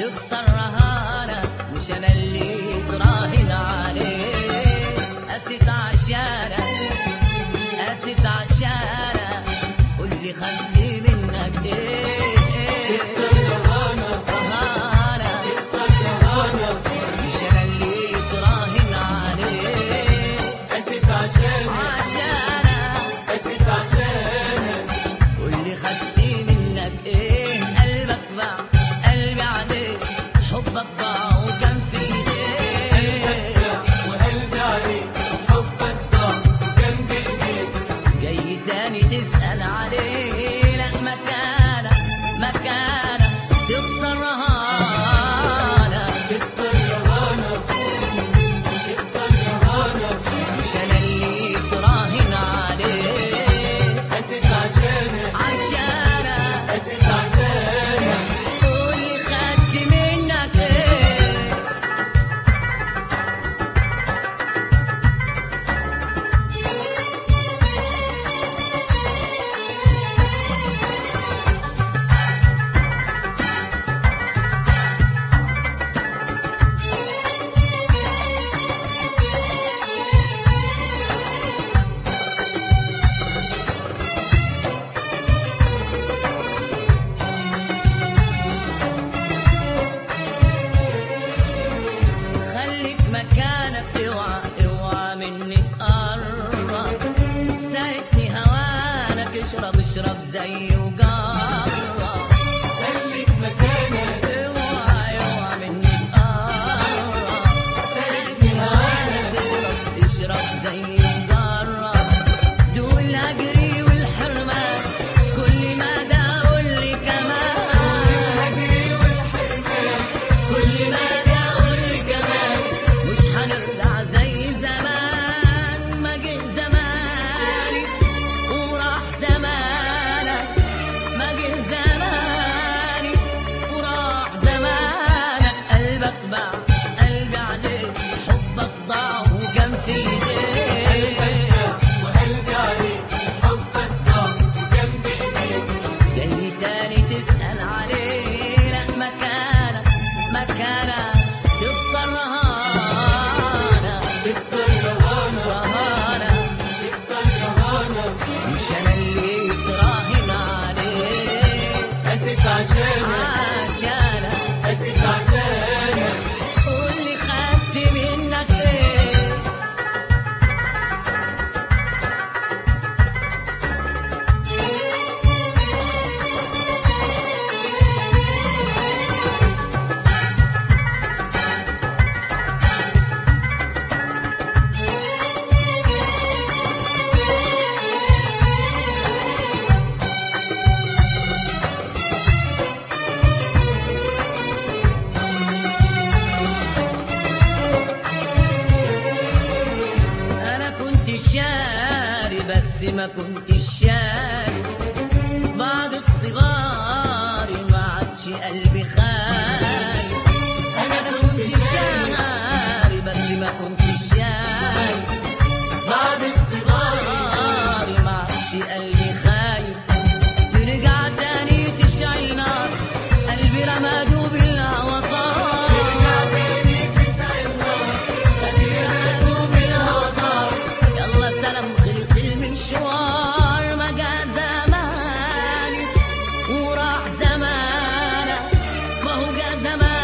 تخسر رهانة مش أنا اللي تراهن عليه قست عشانك قست عشانك قول لي خدت منك ايه رهانة مش أنا اللي تراهن عليه عشانك واللي خدت منك ايه قلبك باع قلبي عليك حبك ضاع وكان في ايديك جاي تاني تسأل عليه لا مكانك مكانك تخسر رهانك مش انا اللي تراهن عليه عشانك واللي خدت منك ايه خليك مكانك اوعى اوعى مني تقرب ساعدني هوانك اشرب اشرب زي وجرب اوعى اوعى مني تقرب ساعدني هوانك اشرب اشرب زي وجرب دول اجري والحرمان كل ما ده قول لي كمان كل ما ده قول لي كمان مش هنرجع زي زمان ما جه زماني وراح زمانك ما جه زماني وراح زمانك قلبك باع قلبي عليك حبك ضاع وكان في ايديك جاي تاني تسأل عليه لا مكانك مكانك تخسر رهانة رهانة مش أنا اللي تراهن عليه عشانك قولي خدت منك ايه انا كنت شاري بس ما كنت شايف بعد اصطباري ما عادش قلبي خايف انا كنت شاري بس ما كنت شايف بعد اصطباري ما عادش قلبي خايف ترجع تاني تشعل نار قلبي رماده بالهوى طار يلا سلام خلص المشوار ما جا زماني وراح زمانك ما هو جا زمانك